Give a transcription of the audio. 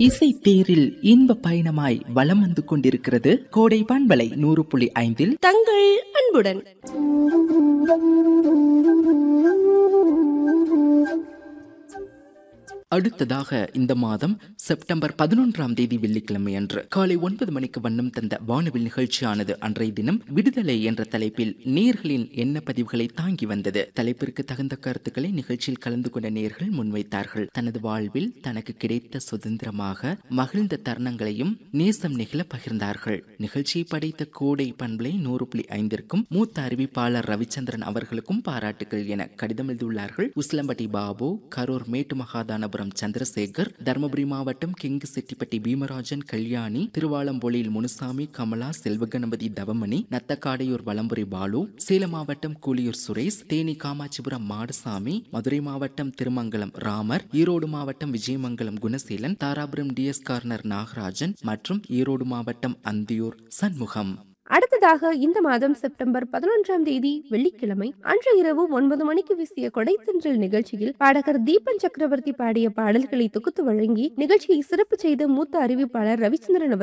இசை தேரில் இன்ப பயணமாய் வலம் வந்து கொண்டிருக்கிறது கோடை பண்பலை நூறு புள்ளி ஐந்தில் தங்கள் அன்புடன் அடுத்ததாக இந்த மாதம் செப்டம்பர் பதினொன்றாம் தேதி வெள்ளிக்கிழமை அன்று காலை ஒன்பது மணிக்கு வண்ணம் தந்த வானவில் நிகழ்ச்சியானது அன்றைய தினம் விடுதலை என்ற தலைப்பில் நேர்களின் எண்ண பதிவுகளை தாங்கி வந்தது தலைப்பிற்கு தகுந்த கருத்துக்களை நிகழ்ச்சியில் கலந்து கொண்ட நேர்கள் முன்வைத்தார்கள் தனது வாழ்வில் தனக்கு கிடைத்த சுதந்திரமாக மகிழ்ந்த தருணங்களையும் நேசம் நிகழ பகிர்ந்தார்கள் நிகழ்ச்சியை படைத்த கோடை பண்பலை நூறு புள்ளி ஐந்திற்கும் மூத்த அறிவிப்பாளர் ரவிச்சந்திரன் அவர்களுக்கும் பாராட்டுகள் என கடிதம் எழுதியுள்ளார்கள் உஸ்லம்பட்டி பாபு கரூர் மேட்டு மகாதானபுரம் சந்திரசேகர் தருமபுரி மாவட்டம் கிங்கு செட்டிப்பட்டி பீமராஜன் கல்யாணி திருவாலம்பொழியில் முனுசாமி கமலா செல்வகணபதி தவமணி நத்தக்காடையூர் வலம்புரி பாலு சேலம் மாவட்டம் கூலியூர் சுரேஷ் தேனி காமாட்சிபுரம் மாடசாமி மதுரை மாவட்டம் திருமங்கலம் ராமர் ஈரோடு மாவட்டம் விஜயமங்கலம் குணசீலன் தாராபுரம் டிஎஸ் கார்னர் நாகராஜன் மற்றும் ஈரோடு மாவட்டம் அந்தியூர் சண்முகம் அடுத்ததாக இந்த மாதம் செப்டம்பர் பதினொன்றாம் தேதி வெள்ளிக்கிழமை அன்று இரவு ஒன்பது மணிக்கு வீசிய கொடைத்தன்றல் நிகழ்ச்சியில் பாடகர் தீபன் சக்கரவர்த்தி பாடிய பாடல்களை தொகுத்து வழங்கி நிகழ்ச்சியை சிறப்பு செய்த மூத்த அறிவிப்பாளர் ரவிச்சந்திரன் அவர்